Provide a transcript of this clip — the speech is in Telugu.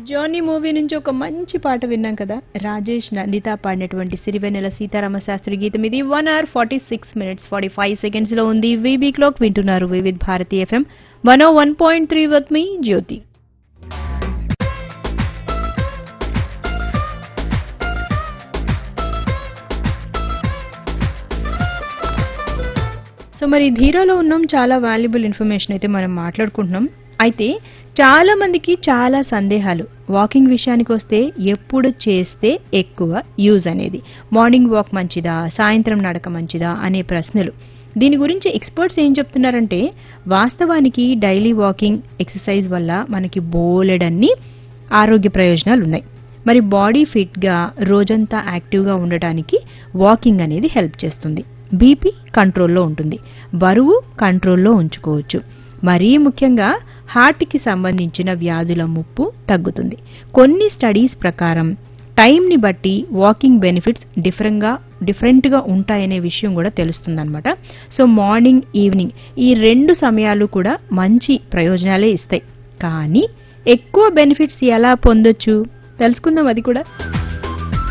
జోనీ మూవీ నుంచి ఒక మంచి పాట విన్నాం కదా రాజేష్ నందిత పాడినటువంటి సిరివెన్నెల సీతారామ శాస్త్రి గీతం ఇది one hour forty six minutes forty five seconds లో ఉంది వీబీ క్లాక్ వింటున్నారు Vividh Bharati FM one O one point three with me Jyothi so మరి ధీరాలో ఉన్నాం చాలా వాల్యుబుల్ ఇన్ఫర్మేషన్ అయితే మనం మాట్లాడుకుంటున్నాం అయితే చాలా మందికి చాలా సందేహాలు వాకింగ్ విషయానికి వస్తే ఎప్పుడు చేస్తే ఎక్కువ యూజ్ అనేది మార్నింగ్ వాక్ మంచిదా సాయంత్రం నడక మంచిదా అనే ప్రశ్నలు దీని గురించి ఎక్స్పర్ట్స్ ఏం చెప్తున్నారంటే వాస్తవానికి డైలీ వాకింగ్ ఎక్సర్సైజ్ వల్ల మనకి బోలెడన్ని ఆరోగ్య ప్రయోజనాలు ఉన్నాయి మరి బాడీ ఫిట్గా రోజంతా యాక్టివ్గా ఉండటానికి వాకింగ్ అనేది హెల్ప్ చేస్తుంది బీపీ కంట్రోల్లో ఉంటుంది బరువు కంట్రోల్లో ఉంచుకోవచ్చు మరీ ముఖ్యంగా హార్ట్కి సంబంధించిన వ్యాధుల ముప్పు తగ్గుతుంది కొన్ని స్టడీస్ ప్రకారం టైంని బట్టి వాకింగ్ బెనిఫిట్స్ డిఫరెంట్గా డిఫరెంట్గా ఉంటాయనే విషయం కూడా తెలుస్తుందన్నమాట సో మార్నింగ్ ఈవినింగ్ ఈ రెండు సమయాలు కూడా మంచి ప్రయోజనాలే ఇస్తాయి కానీ ఎక్కువ బెనిఫిట్స్ ఎలా పొందొచ్చు తెలుసుకుందాం అది కూడా